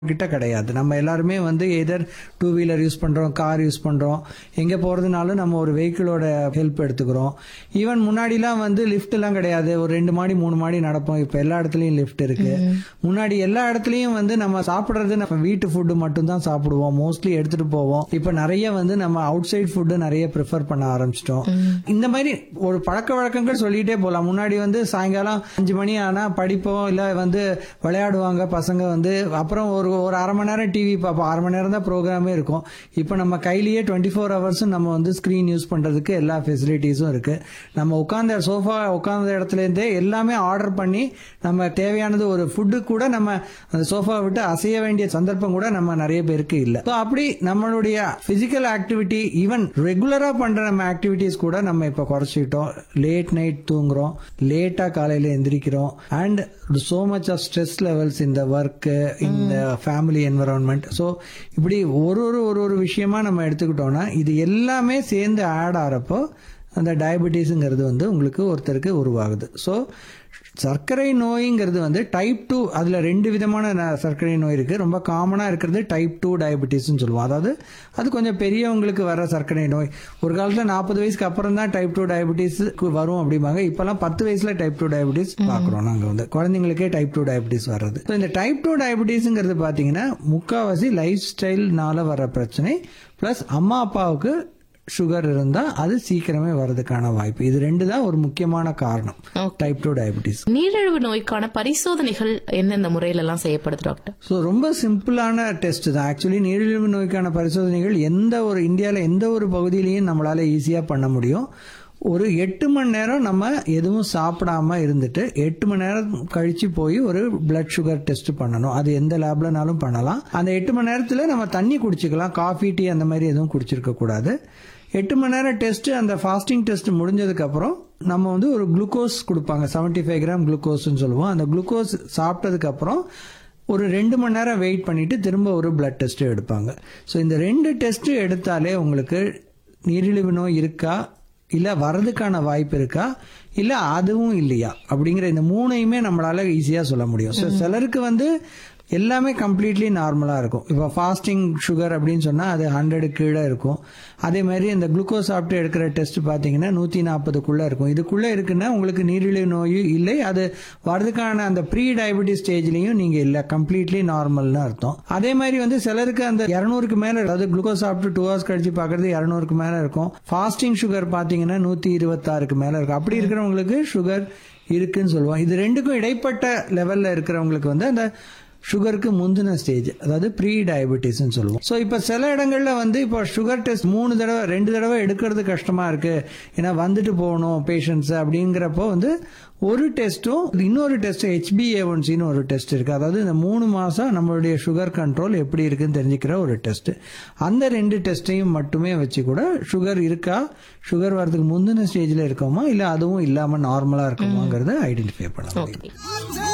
கிட்ட கிடையாது நம்ம எல்லாருமே வந்து எதர் டூ வீலர் யூஸ் பண்றோம் கார் யூஸ் பண்றோம் எங்க போறதுனாலும் நம்ம ஒரு வெஹிக்கிளோட ஹெல்ப் எடுத்துக்கிறோம் ஈவன் முன்னாடிலாம் வந்து லிஃப்ட் எல்லாம் கிடையாது ஒரு ரெண்டு மாடி மூணு மாடி நடப்போம் இப்ப எல்லா இடத்துலயும் லிஃப்ட் இருக்கு முன்னாடி எல்லா இடத்துலயும் வந்து நம்ம சாப்பிடுறது நம்ம வீட்டு ஃபுட்டு மட்டும் தான் சாப்பிடுவோம் மோஸ்ட்லி எடுத்துட்டு போவோம் இப்ப நிறைய வந்து நம்ம அவுட் சைட் ஃபுட்டு நிறைய ப்ரிஃபர் பண்ண ஆரம்பிச்சிட்டோம் இந்த மாதிரி ஒரு பழக்க வழக்கங்கள் சொல்லிட்டே போலாம் முன்னாடி வந்து சாயங்காலம் அஞ்சு மணி ஆனா படிப்போம் இல்ல வந்து விளையாடுவாங்க பசங்க வந்து அப்புறம் ஒரு ஒரு அரை மணி நேரம் டிவி பார்ப்போம் அரை மணி நேரம் தான் ப்ரோக்ராமே இருக்கும் இப்போ நம்ம கையிலேயே டுவெண்ட்டி ஃபோர் ஹவர்ஸும் நம்ம வந்து ஸ்க்ரீன் யூஸ் பண்றதுக்கு எல்லா ஃபெசிலிட்டிஸும் இருக்கு நம்ம உட்கார்ந்த சோஃபா உட்கார்ந்த இடத்துல இருந்தே எல்லாமே ஆர்டர் பண்ணி நம்ம தேவையானது ஒரு ஃபுட்டு கூட நம்ம அந்த சோஃபா விட்டு அசைய வேண்டிய சந்தர்ப்பம் கூட நம்ம நிறைய பேருக்கு இல்லை ஸோ அப்படி நம்மளுடைய பிசிக்கல் ஆக்டிவிட்டி ஈவன் ரெகுலரா பண்ற நம்ம ஆக்டிவிட்டிஸ் கூட நம்ம இப்ப குறைச்சிக்கிட்டோம் லேட் நைட் தூங்குறோம் லேட்டா காலையில எந்திரிக்கிறோம் and so much of stress levels இந்த ஒர்க் இந்த ஃபேமிலி என்வரான்மெண்ட் ஸோ இப்படி ஒரு ஒரு ஒரு ஒரு விஷயமா நம்ம எடுத்துக்கிட்டோம்னா இது எல்லாமே சேர்ந்து ஆட் ஆகிறப்போ அந்த டயபெட்டிஸுங்கிறது வந்து உங்களுக்கு ஒருத்தருக்கு உருவாகுது ஸோ சர்க்கரை நோய்ங்கிறது வந்து டைப் டூ அதில் ரெண்டு விதமான ந- சர்க்கரை நோய் இருக்கு ரொம்ப காமனாக இருக்கிறது டைப் டூ டயபெட்டிஸ்னு சொல்லுவோம் அதாவது அது கொஞ்சம் பெரியவங்களுக்கு வர சர்க்கரை நோய் ஒரு காலத்தில் நாற்பது வயசுக்கு அப்புறம் தான் டைப் டூ டயபெட்டிஸ் வரும் அப்படிம்பாங்க இப்போல்லாம் பத்து வயசுல டைப் டூ டயபெட்டிஸ் பார்க்குறோம் நாங்கள் வந்து குழந்தைங்களுக்கே டைப் டூ டயபெட்டிஸ் வர்றது ஸோ இந்த டைப் டூ டயபெட்டிஸ்ங்கிறது பார்த்தீங்கன்னா முக்கால்வாசி லைஃப் ஸ்டைல்னால வர பிரச்சனை ப்ளஸ் அம்மா அப்பாவுக்கு சுகர் இருந்தா அது சீக்கிரமே வர்றதுக்கான வாய்ப்பு இது ரெண்டு தான் ஒரு முக்கியமான காரணம் Okay. டைப் டூ டயபெட்டிஸ் நீரிழிவு நோய்க்கான பரிசோதனைகள் எந்தெந்த முறையில எல்லாம் செய்யப்படுது டாக்டர் ஸோ ரொம்ப சிம்பிளான டெஸ்ட் தான் ஆக்சுவலி நீரிழிவு நோய்க்கான பரிசோதனைகள் எந்த ஒரு இந்தியாவில் எந்த ஒரு பகுதியிலையும் நம்மளால ஈஸியாக பண்ண முடியும் ஒரு எட்டு மணி நேரம் நம்ம எதுவும் சாப்பிடாம இருந்துட்டு எட்டு மணி நேரம் கழிச்சு போய் ஒரு பிளட் சுகர் டெஸ்ட் பண்ணணும் அது எந்த லேப்லனாலும் பண்ணலாம் அந்த எட்டு மணி நேரத்தில் நம்ம தண்ணி குடிச்சுக்கலாம் காஃபி டீ அந்த மாதிரி எதுவும் குடிச்சிருக்க கூடாது எட்டு மணி நேரம் டெஸ்ட் அந்த ஃபாஸ்டிங் டெஸ்ட் முடிஞ்சதுக்கு அப்புறம் நம்ம வந்து ஒரு குளுக்கோஸ் கொடுப்பாங்க 75 ஃபைவ் கிராம் குளுக்கோஸ்னு சொல்லுவோம் அந்த குளுக்கோஸ் சாப்பிட்டதுக்கு அப்புறம் ஒரு ரெண்டு மணி நேரம் வெயிட் பண்ணிட்டு திரும்ப ஒரு பிளட் டெஸ்ட் எடுப்பாங்க ஸோ இந்த ரெண்டு டெஸ்ட் எடுத்தாலே உங்களுக்கு நீரிழிவு நோய் இருக்கா இல்ல வர்றதுக்கான வாய்ப்பு இருக்கா இல்ல அதுவும் இல்லையா அப்படிங்கிற இந்த மூணையுமே நம்மளால ஈஸியா சொல்ல முடியும் ஸோ சிலருக்கு வந்து எல்லாமே கம்ப்ளீட்லி நார்மலா இருக்கும் இப்போ ஃபாஸ்டிங் சுகர் அப்படின்னு சொன்னா அது ஹண்ட்ரடு கீழே இருக்கும் அதே மாதிரி இந்த குளுக்கோஸ் சாப்பிட்டு எடுக்கிற டெஸ்ட் பார்த்தீங்கன்னா நூத்தி நாற்பதுக்குள்ள இருக்கும் இதுக்குள்ள இருக்குன்னா உங்களுக்கு நீரிழிவு நோய் இல்லை அது வர்றதுக்கான அந்த ப்ரீ டயபெட்டிஸ் ஸ்டேஜ்லயும் நீங்க இல்ல கம்ப்ளீட்லி நார்மல்னு அர்த்தம் அதே மாதிரி வந்து சிலருக்கு அந்த இரநூறுக்கு மேல அதாவது குளுக்கோஸ் சாப்பிட்டு டூ ஹவர்ஸ் கழிச்சு பாக்குறது இரநூறுக்கு மேல இருக்கும் ஃபாஸ்டிங் சுகர் பாத்தீங்கன்னா நூத்தி இருபத்தாறுக்கு மேல இருக்கும் அப்படி இருக்கிறவங்களுக்கு சுகர் இருக்குன்னு சொல்லுவோம் இது ரெண்டுக்கும் இடைப்பட்ட லெவல்ல இருக்கிறவங்களுக்கு வந்து அந்த சுகருக்கு முந்தின ஸ்டேஜ் அதாவது ப்ரீ டயபெட்டிஸ்னு சொல்லுவோம் ஸோ இப்போ சில இடங்கள்ல வந்து இப்போ சுகர் டெஸ்ட் மூணு தடவை ரெண்டு தடவை எடுக்கிறது கஷ்டமா இருக்கு ஏன்னா வந்துட்டு போகணும் பேஷண்ட்ஸ் அப்படிங்கிறப்போ வந்து ஒரு டெஸ்ட்டும் இன்னொரு டெஸ்ட் ஹெச்பிஏஒன்சின்னு ஒரு டெஸ்ட் இருக்கு அதாவது இந்த மூணு மாசம் நம்மளுடைய சுகர் கண்ட்ரோல் எப்படி இருக்குன்னு தெரிஞ்சுக்கிற ஒரு டெஸ்ட் அந்த ரெண்டு டெஸ்ட்டையும் மட்டுமே வச்சு கூட சுகர் இருக்கா சுகர் வரதுக்கு முந்தின ஸ்டேஜ்ல இருக்கோமா இல்ல அதுவும் இல்லாம நார்மலா இருக்குமாங்கிறத ஐடென்டிஃபை பண்ண முடியும் ஓகே